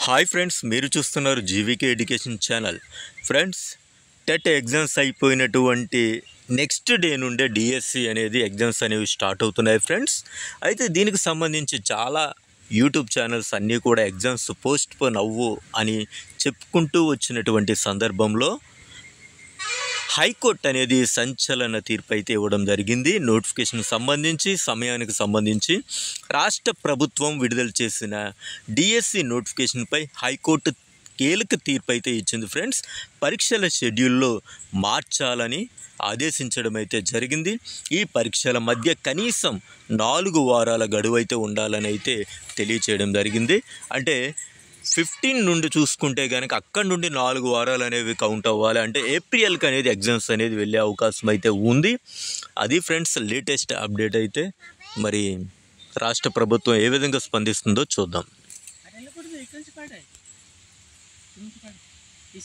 hi friends మీరు చూస్తున్నారు GVK education channel friends TET exams అయిపోయినటువంటి నెక్స్ట్ డే నుండే డిఎస్సి అనేది ఎగ్జామ్స్ అనేవి స్టార్ట్ అవుతున్నాయి ఫ్రెండ్స్ అయితే దీనికి సంబంధించి చాలా యూట్యూబ్ ఛానల్స్ అన్నీ కూడా ఎగ్జామ్స్ పోస్ట్ పోన్ అవ్వు అని చెప్పుకుంటూ వచ్చినటువంటి సందర్భంలో హైకోర్టు అనేది సంచలన తీర్పు అయితే ఇవ్వడం జరిగింది నోటిఫికేషన్ సంబంధించి సమయానికి సంబంధించి రాష్ట్ర ప్రభుత్వం విడుదల చేసిన డిఎస్సి నోటిఫికేషన్పై హైకోర్టు కీలక తీర్పు అయితే ఇచ్చింది ఫ్రెండ్స్ పరీక్షల షెడ్యూల్లో మార్చాలని ఆదేశించడం అయితే జరిగింది ఈ పరీక్షల మధ్య కనీసం నాలుగు వారాల గడువు అయితే ఉండాలని అయితే తెలియచేయడం జరిగింది అంటే ఫిఫ్టీన్ నుండి చూసుకుంటే కనుక అక్కడి నుండి నాలుగు వారాలు అనేవి కౌంట్ అవ్వాలి అంటే ఏప్రిల్కి అనేది ఎగ్జామ్స్ అనేది వెళ్ళే అవకాశం అయితే ఉంది అది ఫ్రెండ్స్ లేటెస్ట్ అప్డేట్ అయితే మరి రాష్ట్ర ప్రభుత్వం ఏ విధంగా స్పందిస్తుందో చూద్దాం అటు వెళ్ళకూడదు ఇక్కడి నుంచి పాడే ఇక్కడి నుంచి పాడే